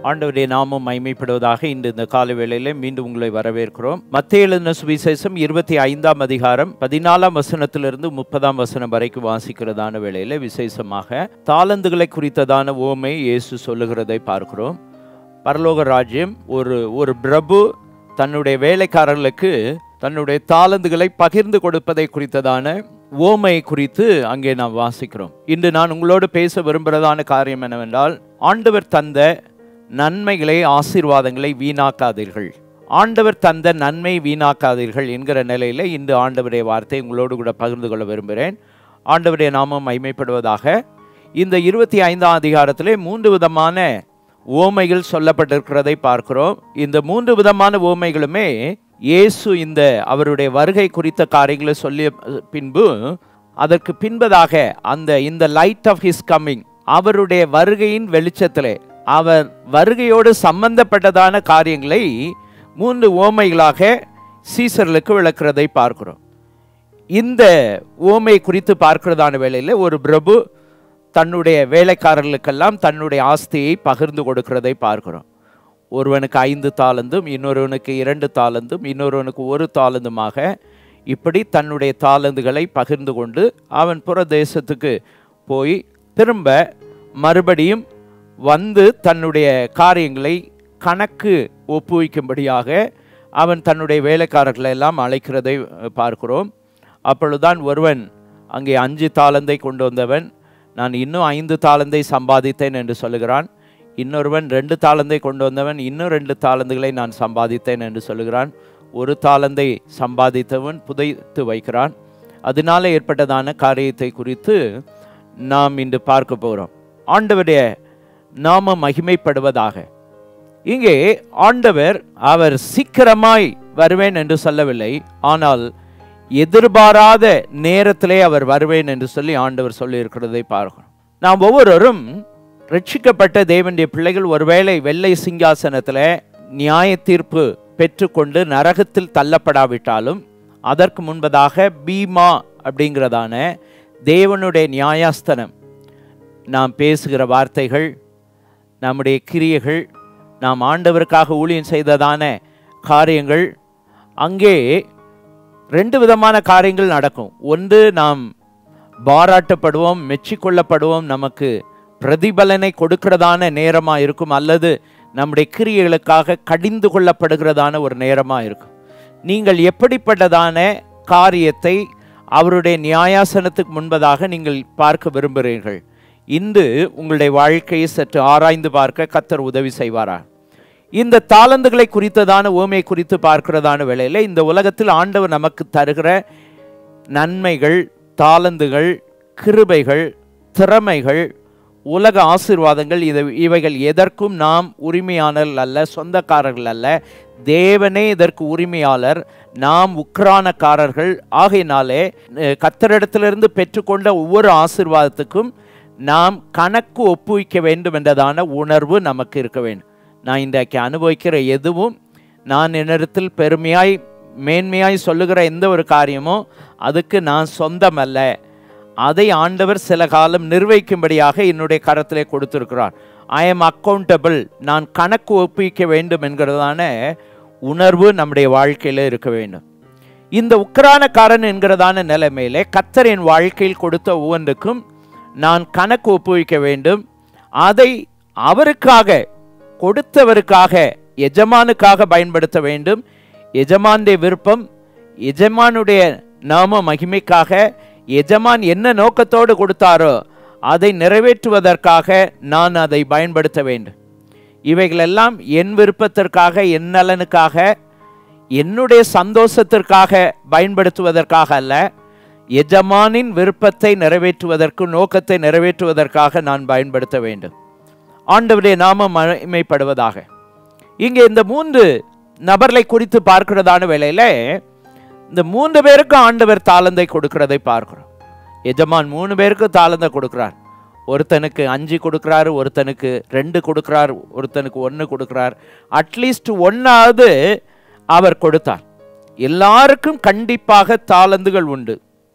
ஆண்டவருடைய நாமம் மைமைப்படுவதாக இன்று இந்த கால வேளையிலே மீண்டும் உங்களை வரவேற்கிறோம் மத்திய எழுதின சுவிசேஷம் இருபத்தி ஐந்தாம் அதிகாரம் பதினாலாம் வசனத்திலிருந்து முப்பதாம் வசனம் வரைக்கும் வாசிக்கிறதான வேளையில விசேஷமாக தாளந்துகளை குறித்ததான ஓமை இயேசு சொல்லுகிறதை பார்க்கிறோம் பரலோக ராஜ்யம் ஒரு ஒரு பிரபு தன்னுடைய வேலைக்காரர்களுக்கு தன்னுடைய தாளந்துகளை பகிர்ந்து கொடுப்பதை குறித்ததான ஓமை குறித்து அங்கே நாம் வாசிக்கிறோம் இன்று நான் உங்களோடு பேச விரும்புகிறதான காரியம் என்னவென்றால் ஆண்டவர் தந்த நன்மைகளை ஆசீர்வாதங்களை வீணாக்காதீர்கள் ஆண்டவர் தந்த நன்மை வீணாக்காதீர்கள் என்கிற நிலையில் இன்று ஆண்டவருடைய வார்த்தை உங்களோடு கூட பகிர்ந்து கொள்ள விரும்புகிறேன் ஆண்டவருடைய நாமம் மைமைப்படுவதாக இந்த இருபத்தி ஐந்தாம் அதிகாரத்திலே மூன்று விதமான ஓமைகள் சொல்லப்பட்டிருக்கிறதை பார்க்கிறோம் இந்த மூன்று விதமான ஓமைகளுமே இயேசு இந்த அவருடைய வருகை குறித்த காரியங்களை சொல்லிய பின்பு அதற்கு பின்பதாக அந்த இந்த லைட் ஆஃப் ஹிஸ் கம்மிங் அவருடைய வருகையின் வெளிச்சத்திலே அவர் வருகையோடு சம்பந்தப்பட்டதான காரியங்களை மூன்று ஓமைகளாக சீசர்களுக்கு விளக்குறதை பார்க்கிறோம் இந்த ஓமை குறித்து பார்க்கிறதான வேளையில் ஒரு பிரபு தன்னுடைய வேலைக்காரர்களுக்கெல்லாம் தன்னுடைய ஆஸ்தியை பகிர்ந்து கொடுக்கிறதை பார்க்கிறோம் ஒருவனுக்கு ஐந்து தாளந்தும் இன்னொருவனுக்கு இரண்டு தாளந்தும் இன்னொருவனுக்கு ஒரு தாளந்துமாக இப்படி தன்னுடைய தாளந்துகளை பகிர்ந்து கொண்டு அவன் புற தேசத்துக்கு போய் திரும்ப மறுபடியும் வந்து தன்னுடைய காரியங்களை கணக்கு ஒப்புவிக்கும்படியாக அவன் தன்னுடைய வேலைக்காரர்களை எல்லாம் அழைக்கிறதை பார்க்கிறோம் அப்பொழுதுதான் ஒருவன் அங்கே அஞ்சு தாளந்தை கொண்டு வந்தவன் நான் இன்னும் ஐந்து தாளந்தை சம்பாதித்தேன் என்று சொல்லுகிறான் இன்னொருவன் ரெண்டு தாளந்தை கொண்டு வந்தவன் இன்னும் ரெண்டு தாளந்துகளை நான் சம்பாதித்தேன் என்று சொல்லுகிறான் ஒரு தாளந்தை சம்பாதித்தவன் புதைத்து வைக்கிறான் அதனால ஏற்பட்டதான காரியத்தை குறித்து நாம் இன்று பார்க்க போகிறோம் ஆண்டவருடைய நாம மகிமைப்படுவதாக இங்கே ஆண்டவர் அவர் சீக்கிரமாய் வருவேன் என்று சொல்லவில்லை ஆனால் எதிர்பாராத நேரத்திலே அவர் வருவேன் என்று சொல்லி ஆண்டவர் சொல்லி இருக்கிறதை பார்க்கிறோம் நாம் ஒவ்வொருவரும் ரட்சிக்கப்பட்ட தேவனுடைய பிள்ளைகள் ஒருவேளை வெள்ளை சிங்காசனத்தில் நியாய தீர்ப்பு பெற்றுக்கொண்டு நரகத்தில் தள்ளப்படாவிட்டாலும் அதற்கு முன்பதாக பீமா அப்படிங்கிறதான தேவனுடைய நியாயாஸ்தனம் நாம் பேசுகிற வார்த்தைகள் நம்முடைய கிரியைகள் நாம் ஆண்டவருக்காக ஊழியம் செய்ததான காரியங்கள் அங்கே ரெண்டு விதமான காரியங்கள் நடக்கும் ஒன்று நாம் பாராட்டப்படுவோம் மெச்சிக்கொள்ளப்படுவோம் நமக்கு பிரதிபலனை கொடுக்கிறதான நேரமாக இருக்கும் அல்லது நம்முடைய கிரியைகளுக்காக கடிந்து கொள்ளப்படுகிறதான ஒரு நேரமாக இருக்கும் நீங்கள் எப்படிப்பட்டதான காரியத்தை அவருடைய நியாயாசனத்துக்கு முன்பதாக நீங்கள் பார்க்க விரும்புகிறீர்கள் இன்று உங்களுடைய வாழ்க்கையை சற்று ஆராய்ந்து பார்க்க கத்தர் உதவி செய்வாரா இந்த தாளந்துகளை குறித்ததான ஓமை குறித்து பார்க்கிறதான வேளையில் இந்த உலகத்தில் ஆண்டவர் நமக்கு தருகிற நன்மைகள் தாளந்துகள் கிருபைகள் திறமைகள் உலக ஆசிர்வாதங்கள் இதை இவைகள் எதற்கும் நாம் உரிமையாளர்கள் அல்ல சொந்தக்காரர்கள் அல்ல தேவனே இதற்கு உரிமையாளர் நாம் உக்ரானக்காரர்கள் ஆகையினாலே கத்தரிடத்திலிருந்து பெற்றுக்கொண்ட ஒவ்வொரு ஆசிர்வாதத்துக்கும் நாம் கணக்கு ஒப்புவிக்க வேண்டும் என்றதான உணர்வு நமக்கு இருக்க வேண்டும் நான் இன்றைக்கு அனுபவிக்கிற எதுவும் நான் என்னிடத்தில் பெருமையாய் மேன்மையாய் சொல்லுகிற எந்த ஒரு காரியமோ அதுக்கு நான் சொந்தம் அல்ல அதை ஆண்டவர் சில காலம் நிர்வகிக்கும்படியாக என்னுடைய கரத்திலே கொடுத்திருக்கிறார் ஐ எம் அக்கௌண்டபிள் நான் கணக்கு ஒப்புவிக்க வேண்டும் என்கிறதான உணர்வு நம்முடைய வாழ்க்கையில் இருக்க வேண்டும் இந்த உக்ரானக்காரன் என்கிறதான நிலைமையிலே கத்தர் என் வாழ்க்கையில் கொடுத்த ஒவ்வொன்றுக்கும் நான் கணக்கு ஒப்புவிக்க வேண்டும் அதை அவருக்காக கொடுத்தவருக்காக எஜமானுக்காக பயன்படுத்த வேண்டும் எஜமானுடைய விருப்பம் எஜமானுடைய நாம மகிமைக்காக எஜமான் என்ன நோக்கத்தோடு கொடுத்தாரோ அதை நிறைவேற்றுவதற்காக நான் அதை பயன்படுத்த வேண்டும் இவைகளெல்லாம் என் விருப்பத்திற்காக என் நலனுக்காக என்னுடைய சந்தோஷத்திற்காக பயன்படுத்துவதற்காக அல்ல எஜமானின் விருப்பத்தை நிறைவேற்றுவதற்கு நோக்கத்தை நிறைவேற்றுவதற்காக நான் பயன்படுத்த வேண்டும் ஆண்டவருடைய நாம மகிமைப்படுவதாக இங்கே இந்த மூன்று நபர்களை குறித்து பார்க்கிறதான வேளையில இந்த மூன்று பேருக்கு ஆண்டவர் தாளந்தை கொடுக்கிறதை பார்க்கிறோம் எஜமான் மூணு பேருக்கு தாளந்தை கொடுக்கிறார் ஒருத்தனுக்கு அஞ்சு கொடுக்குறாரு ஒருத்தனுக்கு ரெண்டு கொடுக்குறார் ஒருத்தனுக்கு ஒன்று கொடுக்குறார் அட்லீஸ்ட் ஒன்றாவது அவர் கொடுத்தார் எல்லாருக்கும் கண்டிப்பாக தாளந்துகள் உண்டு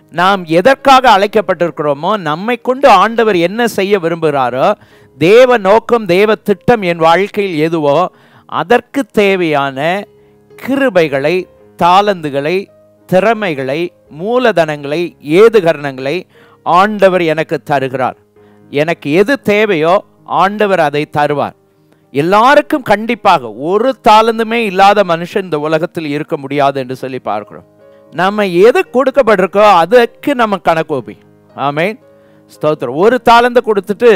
நாம் எதற்காக அழைக்கப்பட்டிருக்கிறோமோ நம்மை கொண்டு ஆண்டவர் என்ன செய்ய விரும்புகிறாரோ தேவ நோக்கம் தேவ திட்டம் என் வாழ்க்கையில் எதுவோ அதற்கு தேவையான கிருபைகளை தாளந்துகளை திறமைகளை மூலதனங்களை ஏதுகரணங்களை ஆண்டவர் எனக்கு தருகிறார் எனக்கு எது தேவையோ ஆண்டவர் அதை தருவார் எல்லாருக்கும் கண்டிப்பாக ஒரு தாளந்துமே இல்லாத மனுஷன் இந்த உலகத்தில் இருக்க முடியாது என்று சொல்லி பார்க்கிறோம் நம்ம எது கொடுக்கப்பட்டிருக்கோ அதுக்கு நம்ம கணக்கு வைப்போம் ஆமேன் ஸ்தோத்திரம் ஒரு தாளந்து கொடுத்துட்டு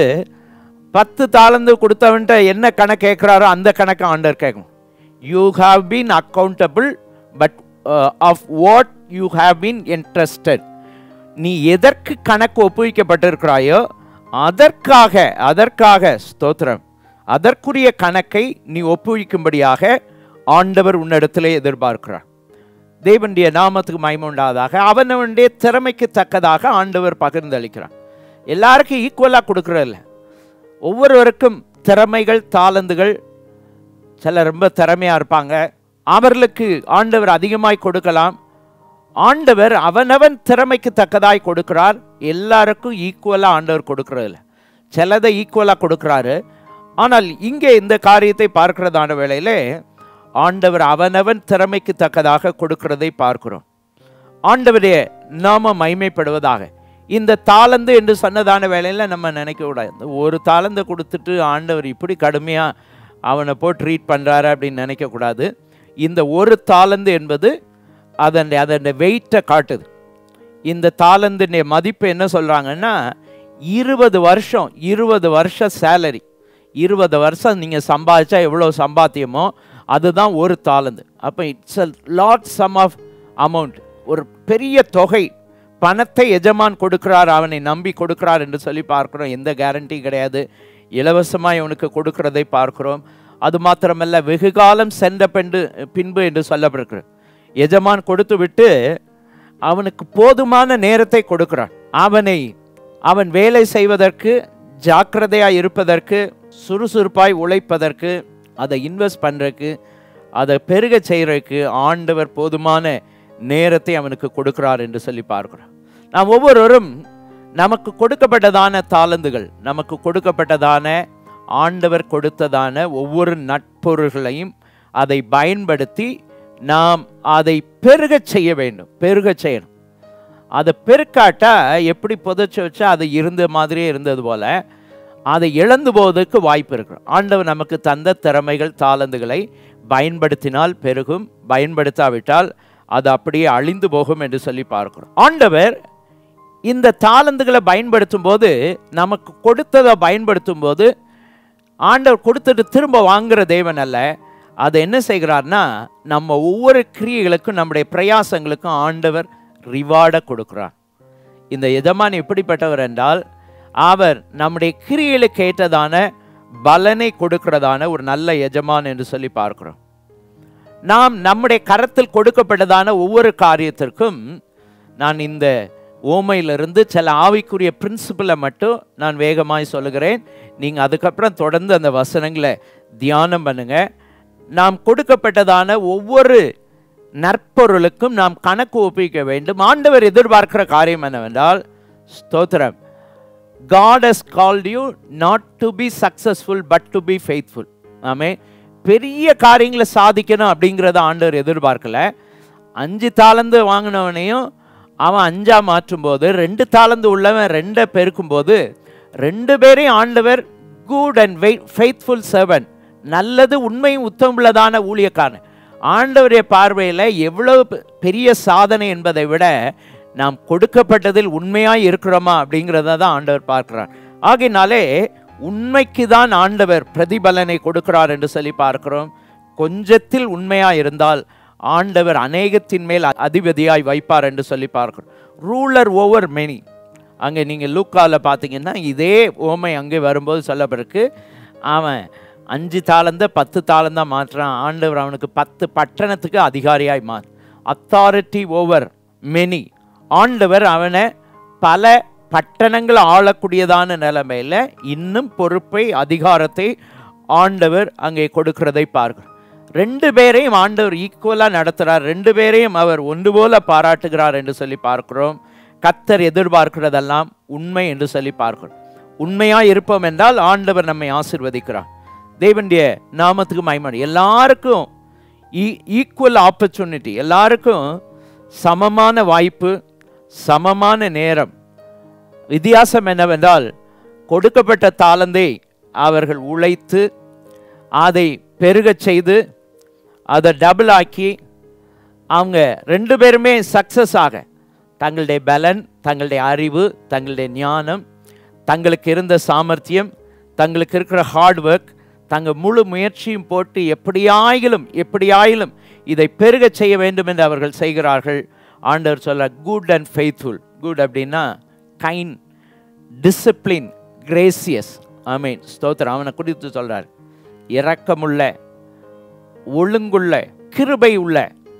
பத்து தாளந்து கொடுத்தவன்ட்ட என்ன கணக்கு கேட்குறாரோ அந்த கணக்கு ஆண்டவர் கேட்கணும் you have been accountable but of what you have been interested நீ எதற்கு கணக்கு ஒப்புவிக்கப்பட்டிருக்கிறாயோ அதற்காக அதற்காக ஸ்தோத்திரம் அதற்குரிய கணக்கை நீ ஒப்புவிக்கும்படியாக ஆண்டவர் உன்னிடத்திலே எதிர்பார்க்கிறார் தேவனுடைய நாமத்துக்கு மகிமை உண்டாதாக அவனவனுடைய திறமைக்கு தக்கதாக ஆண்டவர் பகிர்ந்தளிக்கிறான் எல்லாருக்கும் ஈக்குவலாக கொடுக்குறதில்ல ஒவ்வொருவருக்கும் திறமைகள் தாளந்துகள் சிலர் ரொம்ப திறமையாக இருப்பாங்க அவர்களுக்கு ஆண்டவர் அதிகமாய் கொடுக்கலாம் ஆண்டவர் அவனவன் திறமைக்கு தக்கதாய் கொடுக்கிறார் எல்லாருக்கும் ஈக்குவலாக ஆண்டவர் கொடுக்கறதில்ல சிலதை ஈக்குவலாக கொடுக்குறாரு ஆனால் இங்கே இந்த காரியத்தை பார்க்கிறதான வேளையிலே ஆண்டவர் அவனவன் திறமைக்கு தக்கதாக கொடுக்கிறதை பார்க்கிறோம் ஆண்டவரே நாம மைமைப்படுவதாக இந்த தாளந்து என்று சொன்னதான வேலையில் நம்ம நினைக்க கூடாது இந்த ஒரு தாளந்து கொடுத்துட்டு ஆண்டவர் இப்படி கடுமையாக அவனை போய் ட்ரீட் பண்ணுறாரு அப்படின்னு நினைக்கக்கூடாது இந்த ஒரு தாளந்து என்பது அதன் அதன் வெயிட்டை காட்டுது இந்த தாளந்துடைய மதிப்பு என்ன சொல்கிறாங்கன்னா இருபது வருஷம் இருபது வருஷம் சேலரி இருபது வருஷம் நீங்கள் சம்பாதிச்சா எவ்வளோ சம்பாத்தியமோ அதுதான் ஒரு தாளந்து அப்போ it's a lot sum of amount ஒரு பெரிய தொகை பணத்தை எஜமான் கொடுக்கிறார் அவனை நம்பி கொடுக்கிறார் என்று சொல்லி பார்க்கிறோம் எந்த கேரண்டி கிடையாது இலவசமாக இவனுக்கு கொடுக்கிறதை பார்க்கிறோம் அது மாத்திரமல்ல வெகு காலம் சென்ற பெண்டு பின்பு என்று சொல்லப்படுகிறது எஜமான் கொடுத்து விட்டு அவனுக்கு போதுமான நேரத்தை கொடுக்கிறான் அவனை அவன் வேலை செய்வதற்கு ஜாக்கிரதையாக இருப்பதற்கு சுறுசுறுப்பாய் உழைப்பதற்கு அதை இன்வெஸ்ட் பண்ணுறதுக்கு அதை பெருக செய்கிறதுக்கு ஆண்டவர் போதுமான நேரத்தை அவனுக்கு கொடுக்கிறார் என்று சொல்லி பார்க்கிறோம் நாம் ஒவ்வொருவரும் நமக்கு கொடுக்கப்பட்டதான தாளந்துகள் நமக்கு கொடுக்கப்பட்டதான ஆண்டவர் கொடுத்ததான ஒவ்வொரு நட்பொருள்களையும் அதை பயன்படுத்தி நாம் அதை பெருகச் செய்ய வேண்டும் பெருகச் செய்யணும் அதை பெருக்காட்டா எப்படி புதைச்சி வச்சா அது இருந்த மாதிரியே இருந்தது போல அதை இழந்து போவதற்கு வாய்ப்பு இருக்கு ஆண்டவர் நமக்கு தந்த திறமைகள் தாளந்துகளை பயன்படுத்தினால் பெருகும் பயன்படுத்தாவிட்டால் அது அப்படியே அழிந்து போகும் என்று சொல்லி பார்க்கிறோம் ஆண்டவர் இந்த தாளந்துகளை பயன்படுத்தும் போது நமக்கு கொடுத்ததை பயன்படுத்தும் போது ஆண்டவர் கொடுத்துட்டு திரும்ப வாங்குற தேவன் அல்ல அதை என்ன செய்கிறார்னா நம்ம ஒவ்வொரு கிரியைகளுக்கும் நம்முடைய பிரயாசங்களுக்கும் ஆண்டவர் ரிவார்டை கொடுக்கிறார் இந்த எஜமான் எப்படிப்பட்டவர் என்றால் அவர் நம்முடைய கிரியைகளுக்கு ஏற்றதான பலனை கொடுக்கிறதான ஒரு நல்ல எஜமான் என்று சொல்லி பார்க்கிறோம் நாம் நம்முடைய கரத்தில் கொடுக்கப்பட்டதான ஒவ்வொரு காரியத்திற்கும் நான் இந்த ஓமையிலிருந்து சில ஆவிக்குரிய பிரின்சிபலை மட்டும் நான் வேகமாய் சொல்லுகிறேன் நீங்கள் அதுக்கப்புறம் தொடர்ந்து அந்த வசனங்களை தியானம் பண்ணுங்க நாம் கொடுக்கப்பட்டதான ஒவ்வொரு நற்பொருளுக்கும் நாம் கணக்கு ஒப்பிக்க வேண்டும் ஆண்டவர் எதிர்பார்க்கிற காரியம் என்னவென்றால் ஸ்தோத்திரம் God has called you not to be successful but to be faithful ஆமே பெரிய காரியங்களை சாதிக்கணும் அப்படிங்கிறத ஆண்டவர் எதிர்பார்க்கல அஞ்சு தாளந்து வாங்கினவனையும் அவன் அஞ்சா மாற்றும் போது ரெண்டு தாளந்து உள்ளவன் ரெண்டை பெருக்கும் போது ரெண்டு பேரையும் ஆண்டவர் good and wait faithful servant நல்லது உண்மையும் உத்தமுள்ளதான ஊழியக்காரன் ஆண்டவருடைய பார்வையில் எவ்வளவு பெ- பெரிய சாதனை என்பதை விட நாம் கொடுக்கப்பட்டதில் உண்மையாய் இருக்கிறோமா அப்படிங்கிறத தான் ஆண்டவர் பார்க்கிறார் ஆகையினாலே உண்மைக்கு தான் ஆண்டவர் பிரதிபலனை கொடுக்கிறார் என்று சொல்லி பார்க்கிறோம் கொஞ்சத்தில் உண்மையா இருந்தால் ஆண்டவர் அநேகத்தின் மேல் அதிபதியாய் வைப்பார் என்று சொல்லி பார்க்கிறோம் ரூலர் ஓவர் மெனி அங்கே நீங்கள் லூக்காவில் பார்த்தீங்கன்னா இதே ஓமை அங்கே வரும்போது சொல்லப்பட்டிருக்கு அவன் அஞ்சு தாளந்த பத்து தாளந்தா மாற்றுறான் ஆண்டவர் அவனுக்கு பத்து பட்டணத்துக்கு அதிகாரியாய் மாறு அத்தாரிட்டி ஓவர் மெனி ஆண்டவர் அவனை பல பட்டணங்கள் ஆளக்கூடியதான நிலைமையில் இன்னும் பொறுப்பை அதிகாரத்தை ஆண்டவர் அங்கே கொடுக்கிறதை பார்க்கிறோம் ரெண்டு பேரையும் ஆண்டவர் ஈக்குவலாக நடத்துகிறார் ரெண்டு பேரையும் அவர் ஒன்று போல பாராட்டுகிறார் என்று சொல்லி பார்க்கிறோம் கத்தர் எதிர்பார்க்கிறதெல்லாம் உண்மை என்று சொல்லி பார்க்கிறோம் உண்மையாக இருப்போம் என்றால் ஆண்டவர் நம்மை ஆசிர்வதிக்கிறார் தேவனுடைய நாமத்துக்கு மயமடி எல்லாருக்கும் ஈக்குவல் ஆப்பர்ச்சுனிட்டி எல்லாருக்கும் சமமான வாய்ப்பு சமமான நேரம் வித்தியாசம் என்னவென்றால் கொடுக்கப்பட்ட தாளந்தை அவர்கள் உழைத்து அதை பெருகச் செய்து அதை டபுள் ஆக்கி அவங்க ரெண்டு பேருமே சக்ஸஸ் ஆக தங்களுடைய பலன் தங்களுடைய அறிவு தங்களுடைய ஞானம் தங்களுக்கு இருந்த சாமர்த்தியம் தங்களுக்கு இருக்கிற ஹார்ட் ஒர்க் தங்கள் முழு முயற்சியும் போட்டு எப்படியாயிலும் எப்படியாயிலும் இதை பெருகச் செய்ய வேண்டும் என்று அவர்கள் செய்கிறார்கள் ஆண்டவர் சொல்ல குட் அண்ட் ஃபெய்த்ஃபுல் குட் அப்படின்னா கைண்ட் டிசிப்ளின் கிரேசியஸ் ஆமீன் ஸ்தோத்திரம் அவனை குறித்து சொல்றார் இரக்கமுள்ள ஒழுங்குள்ள கிருபை உள்ள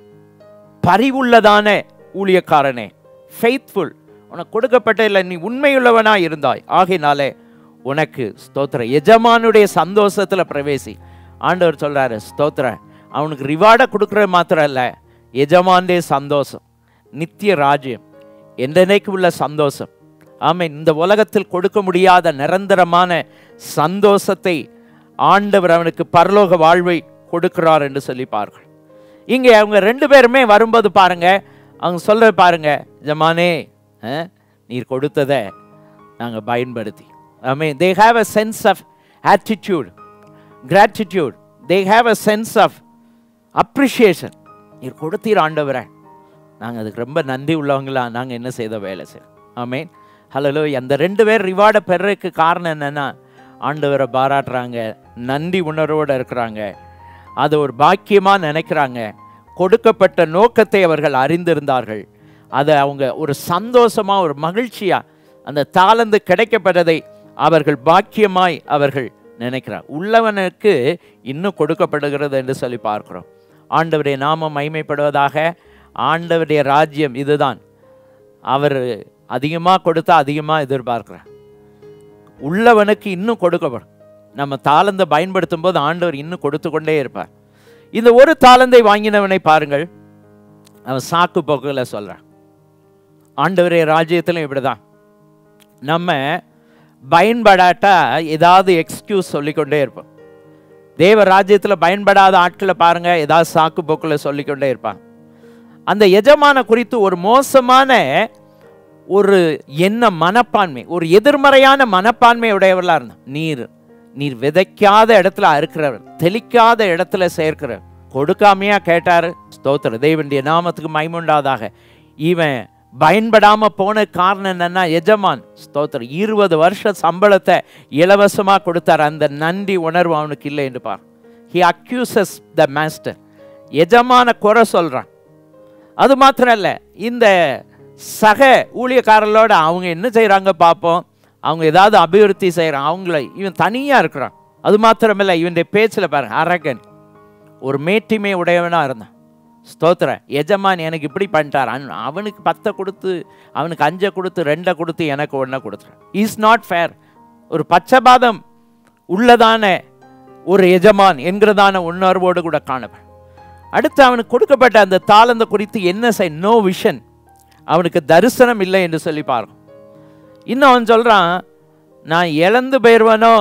பரிவுள்ளதான ஊழியக்காரனே ஃபெய்த்ஃபுல் உனக்கு கொடுக்கப்பட்ட இல்லை நீ உண்மையுள்ளவனா இருந்தாய் ஆகையினாலே உனக்கு ஸ்தோத்திர எஜமானுடைய சந்தோஷத்துல பிரவேசி ஆண்டவர் சொல்றாரு ஸ்தோத்திர அவனுக்கு ரிவார்டை கொடுக்குறது மாத்திரம் இல்லை எஜமானுடைய சந்தோஷம் நித்திய ராஜ்யம் என்றென்னைக்கு உள்ள சந்தோஷம் ஆமென் இந்த உலகத்தில் கொடுக்க முடியாத நிரந்தரமான சந்தோஷத்தை ஆண்டவர் அவனுக்கு பரலோக வாழ்வை கொடுக்கிறார் என்று சொல்லி பாருங்கள் இங்கே அவங்க ரெண்டு பேருமே வரும்போது பாருங்க அவங்க சொல்ற பாருங்க ஜமானே அஹ், நீர் கொடுத்ததை நாங்கள் பயன்படுத்தி I mean they have a sense of attitude gratitude they have a sense of appreciation நீர் கொடுத்தீர் ஆண்டவரை நாங்கள் அதுக்கு ரொம்ப நன்றி உள்ளவங்களா நாங்கள் என்ன செய்த வேலை செய்யறோம் ஆமீன் ஹலோ அந்த ரெண்டு பேர் ரிவார்டை பெறறதுக்கு காரணம் என்னன்னா ஆண்டவரை பாராட்டுறாங்க நன்றி உணர்வோடு இருக்கிறாங்க அதை ஒரு பாக்கியமாக நினைக்கிறாங்க கொடுக்கப்பட்ட நோக்கத்தை அவர்கள் அறிந்திருந்தார்கள் அதை அவங்க ஒரு சந்தோஷமாக ஒரு மகிழ்ச்சியாக அந்த தாளந்து கிடைக்கப்பட்டதை அவர்கள் பாக்கியமாய் அவர்கள் நினைக்கிறார் உள்ளவனுக்கு இன்னும் கொடுக்கப்படுகிறது என்று சொல்லி பார்க்கிறோம் ஆண்டவருடைய நாமம் மைமைப்படுவதாக ஆண்டவருடைய ராஜ்யம் இதுதான் அவர் அதிகமாக கொடுத்தா அதிகமாக எதிர்பார்க்கிறார் உள்ளவனுக்கு இன்னும் கொடுக்கப்படும் நம்ம தாளந்தை பயன்படுத்தும் போது ஆண்டவர் இன்னும் கொடுத்து கொண்டே இருப்பார் இந்த ஒரு தாளந்தை வாங்கினவனை பாருங்கள் அவன் சாக்கு போக்குல சொல்றான் ஆண்டவரே ராஜ்யத்திலும் இப்படிதான் நம்ம பயன்படாட்டா ஏதாவது எக்ஸ்கியூஸ் சொல்லிக்கொண்டே இருப்போம் தேவ ராஜ்யத்தில் பயன்படாத ஆட்களை பாருங்க ஏதாவது சாக்கு போக்கில் சொல்லிக்கொண்டே இருப்பாங்க அந்த எஜமான குறித்து ஒரு மோசமான ஒரு என்ன மனப்பான்மை ஒரு எதிர்மறையான மனப்பான்மை உடையவர்களா இருந்தான் நீர் நீர் விதைக்காத இடத்துல அறுக்கிறவர் தெளிக்காத இடத்துல சேர்க்கிறவர் கொடுக்காமையா கேட்டாரு ஸ்தோத்திர தேவனுடைய நாமத்துக்கு மைமுண்டாதாக இவன் பயன்படாம போன காரணம் என்னன்னா எஜமான் ஸ்தோத்திரம் இருபது வருஷ சம்பளத்தை இலவசமா கொடுத்தார் அந்த நன்றி உணர்வு அவனுக்கு இல்லை என்று for he accuses the master எஜமான குறை சொல்றான் அது மாத்திரம் இல்லை இந்த சக ஊழியக்காரர்களோட அவங்க என்ன செய்கிறாங்க பார்ப்போம் அவங்க ஏதாவது அபிவிருத்தி செய்கிறான் அவங்கள இவன் தனியாக இருக்கிறான் அது மாத்திரமில்லை இவனுடைய பேச்சில் பாருங்க அரகன் ஒரு மேட்டிமை உடையவனாக இருந்தான் ஸ்தோத்திரம் எஜமான் எனக்கு இப்படி பண்ணிட்டார் அன்- அவனுக்கு பத்தை கொடுத்து அவனுக்கு அஞ்சை கொடுத்து ரெண்டை கொடுத்து எனக்கு ஒன்றை கொடுத்துறான் இஸ் நாட் ஃபேர் ஒரு பச்சபாதம் உள்ளதான ஒரு எஜமான் என்கிறதான உணர்வோடு கூட காணப்படும் அடுத்து அவனுக்கு கொடுக்கப்பட்ட அந்த தாளந்த குறித்து என்ன செய் நோ விஷன் அவனுக்கு தரிசனம் இல்லை என்று சொல்லி பார்க்கும் இன்னும் அவன் சொல்றான் நான் இழந்து போயிடுவேனோ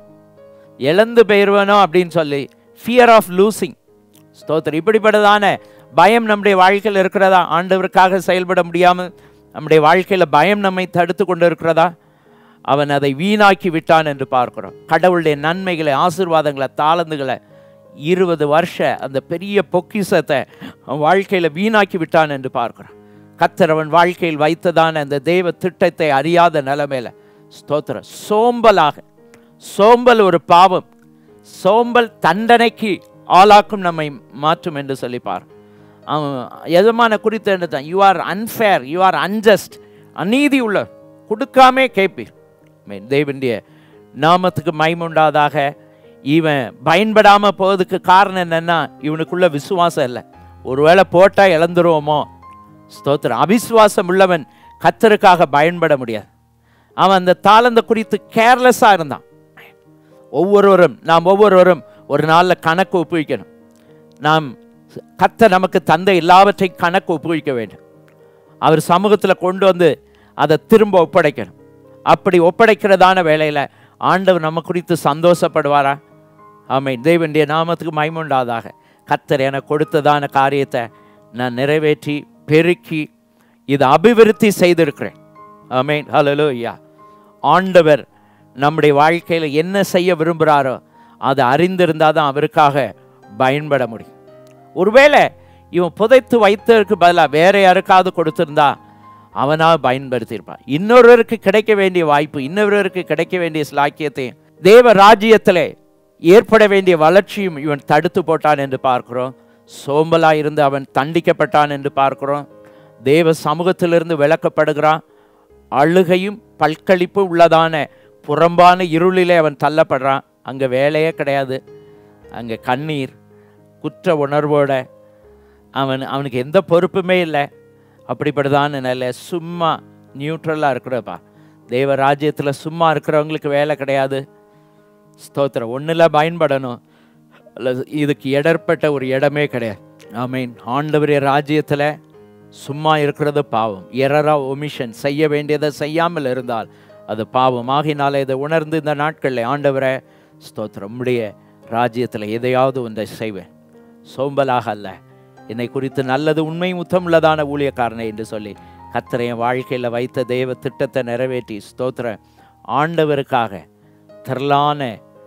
இழந்து போயிடுவேனோ அப்படின்னு சொல்லி ஃபியர் ஆஃப் லூசிங் ஸ்தோத்திரம் இப்படிப்பட்டதான பயம் நம்முடைய வாழ்க்கையில் இருக்கிறதா ஆண்டவருக்காக செயல்பட முடியாமல் நம்முடைய வாழ்க்கையில் பயம் நம்மை தடுத்து கொண்டு இருக்கிறதா அவன் அதை வீணாக்கி விட்டான் என்று பார்க்கிறோம் கடவுளுடைய நன்மைகளை ஆசீர்வாதங்களை தாளந்துகளை இருபது வருஷ அந்த பெரிய பொக்கிஷத்தை அவன் வாழ்க்கையில் வீணாக்கி விட்டான் என்று பார்க்கிறோம் கத்தர் அவன் வாழ்க்கையில் வைத்ததான அந்த தெய்வ திட்டத்தை அறியாத நிலைமையில ஸ்தோத்திரம் சோம்பலாக சோம்பல் ஒரு பாவம் சோம்பல் தண்டனைக்கு ஆளாக்கும் நம்மை மாற்றும் என்று சொல்லிப்பார் அவன் எஜமான குறித்து என்ன தான் you are unfair you are unjust அநீதி உள்ள கொடுக்காமே கேட்பீர் ஆமென். தேவனுடைய நாமத்துக்கு மைமுண்டாதாக இவன் பயன்படாமல் போவதுக்கு காரணம் என்னன்னா இவனுக்குள்ள விசுவாசம் இல்லை ஒருவேளை போட்டால் இழந்துருவோமோ ஸ்தோத்திரம் அவிசுவாசம் உள்ளவன் கத்தருக்காக பயன்பட முடியாது அவன் அந்த தாளந்த குறித்து கேர்லெஸ்ஸாக இருந்தான் ஒவ்வொருவரும் நாம் ஒவ்வொருவரும் ஒரு நாளில் கணக்கு ஒப்புவிக்கணும் நாம் கத்த நமக்கு தந்த எல்லாவற்றையும் கணக்கு ஒப்புவிக்க வேண்டும் அவர் சமூகத்தில் கொண்டு வந்து அதை திரும்ப ஒப்படைக்கணும் அப்படி ஒப்படைக்கிறதான வேலையில் ஆண்டவர் நம்ம குறித்து சந்தோஷப்படுவாரா ஆமென் தேவனுடைய நாமத்துக்கு மைமுண்டாதாக கத்தர் எனக்கு கொடுத்ததான காரியத்தை நான் நிறைவேற்றி பெருக்கி இதை அபிவிருத்தி செய்திருக்கிறேன் ஆமென் ஹalleluya ஆண்டவர் நம்முடைய வாழ்க்கையில் என்ன செய்ய விரும்புகிறாரோ அதை அறிந்திருந்தால் தான் அவருக்காக பயன்பட முடியும் ஒருவேளை இவன் புதைத்து வைத்ததற்கு பதிலாக வேற யாருக்காவது கொடுத்திருந்தா அவனாக பயன்படுத்தியிருப்பான் இன்னொருவருக்கு கிடைக்க வேண்டிய வாய்ப்பு இன்னொருவருக்கு கிடைக்க வேண்டிய சிலாக்கியத்தையும் தேவ ராஜ்யத்திலே ஏற்பட வேண்டிய வளர்ச்சியும் இவன் தடுத்து போட்டான் என்று பார்க்கிறோம் சோம்பலாக இருந்து அவன் தண்டிக்கப்பட்டான் என்று பார்க்கிறோம் தேவ சமூகத்திலிருந்து விளக்கப்படுகிறான் அழுகையும் பல்கழிப்பும் உள்ளதான புறம்பான இருளிலே அவன் தள்ளப்படுறான் அங்கே வேலையே கிடையாது அங்கே கண்ணீர் குற்ற உணர்வோட அவன் அவனுக்கு எந்த பொறுப்புமே இல்லை அப்படிப்பட்டதான நிலை சும்மா நியூட்ரலாக இருக்கிறப்பா தேவ ராஜ்யத்தில் சும்மா இருக்கிறவங்களுக்கு வேலை கிடையாது ஸ்தோத்திரம் ஒன்றில் பயன்படணும் அல்லது இதுக்கு இடர்பட்ட ஒரு இடமே கிடையாது ஆமீன் ஆண்டவரிய ராஜ்யத்தில் சும்மா இருக்கிறது பாவம் எரரா ஒமிஷன் செய்ய வேண்டியதை செய்யாமல் இருந்தால் அது பாவம் ஆகினால இதை உணர்ந்து இந்த நாட்களில் ஆண்டவரை ஸ்தோத்திரம் உம்முடைய ராஜ்யத்தில் எதையாவது ஒன்றை செய்வேன் சோம்பலாக அல்ல என்னை குறித்து நல்லது உண்மை முத்தமுள்ளதான ஊழியக்காரனை என்று சொல்லி கத்தரை என் வாழ்க்கையில் வைத்த தெய்வ திட்டத்தை நிறைவேற்றி ஸ்தோத்திர ஆண்டவருக்காக திரளான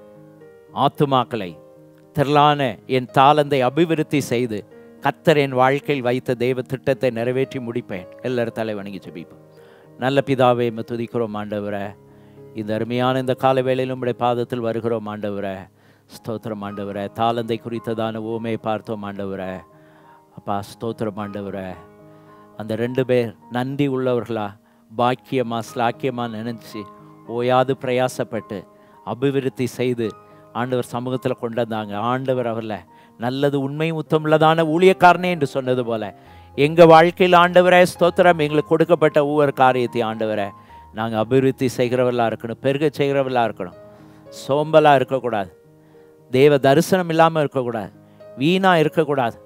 ஆத்துமாக்களை திரளான என் தாளந்தை அபிவிருத்தி செய்து கத்தர் என் வாழ்க்கையில் வைத்த தெய்வ திட்டத்தை நிறைவேற்றி முடிப்பேன் எல்லாரும் தலைவணங்கி ஜெபிப்போம் நல்ல பிதாவே எம்மை துதிக்கிறோம் ஆண்டவரை இந்த அருமையான இந்த கால வேளையில் உம்முடைய பாதத்தில் வருகிறோம் ஆண்டவரை ஸ்தோத்திரம் ஆண்டவரை தாளந்தை குறித்ததான ஓமையை பார்த்தோம் ஆண்டவரை அப்பா ஸ்தோத்திரம் ஆண்டவரை அந்த ரெண்டு பேர் நன்றி உள்ளவர்களா பாக்கியமா ஸ்லாக்கியமா நினைச்சு ஓயாது பிரயாசப்பட்டு அபிவிருத்தி செய்து ஆண்டவர் சமூகத்தில் கொண்டு வந்தாங்க ஆண்டவர் அவரில் நல்லது உண்மை உத்தமுள்ளதான ஊழியக்காரனே என்று சொன்னது போல எங்கள் வாழ்க்கையில் ஆண்டவரே ஸ்தோத்திரம் எங்களுக்கு கொடுக்கப்பட்ட ஒவ்வொரு காரியத்தை ஆண்டவரை நாங்கள் அபிவிருத்தி செய்கிறவர்களாக இருக்கணும் பெருக செய்கிறவர்களாக இருக்கணும் சோம்பலாக இருக்கக்கூடாது தேவ தரிசனம் இல்லாமல் இருக்கக்கூடாது வீணாக இருக்கக்கூடாது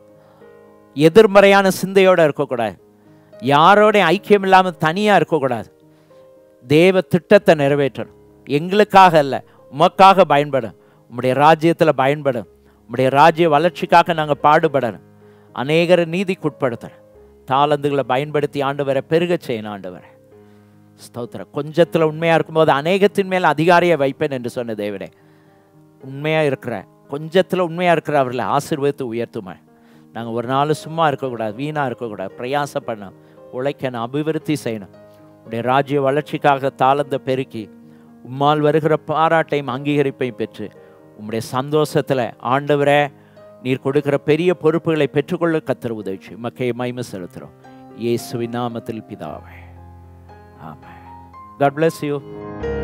எதிர்மறையான சிந்தையோடு இருக்கக்கூடாது யாரோட ஐக்கியம் இல்லாமல் தனியாக இருக்கக்கூடாது தேவ திட்டத்தை நிறைவேற்றணும் எங்களுக்காக அல்ல உமக்காக பயன்படும் உம்முடைய ராஜ்யத்தில் பயன்படும் உம்முடைய ராஜ்ய வளர்ச்சிக்காக நாங்கள் பாடுபடணும் அநேகரை நீதிக்குட்படுத்தணும் தாளந்துகளை பயன்படுத்தி ஆண்டவரை பெருகச் செய்யணும் ஆண்டவரை ஸ்தோத்திரம் கொஞ்சத்தில் உண்மையாக இருக்கும்போது அநேகத்தின் மேல் அதிகாரியை வைப்பேன் என்று சொன்ன தேவனே உண்மையாக இருக்கிற கொஞ்சத்தில் உண்மையாக இருக்கிற அவர்களை ஆசீர்வதித்து உயர்த்துமா நாங்கள் ஒரு நாள் சும்மா இருக்கக்கூடாது வீணாக இருக்கக்கூடாது பிரயாசப்படணும் உழைக்கணும் அபிவிருத்தி செய்யணும் உடைய ராஜ்ய வளர்ச்சிக்காக தாளந்த பெருக்கி உம்மால் வருகிற பாராட்டையும் அங்கீகரிப்பையும் பெற்று உம்முடைய சந்தோஷத்தில் ஆண்டவரே நீர் கொடுக்கிற பெரிய பொறுப்புகளை பெற்றுக்கொள்ள கத்திர உதவிச்சு மக்கை மகிமை செலுத்துகிறோம் இயேசுவின் நாமத்தில் பிதாவே ஆமாம் காட் bless you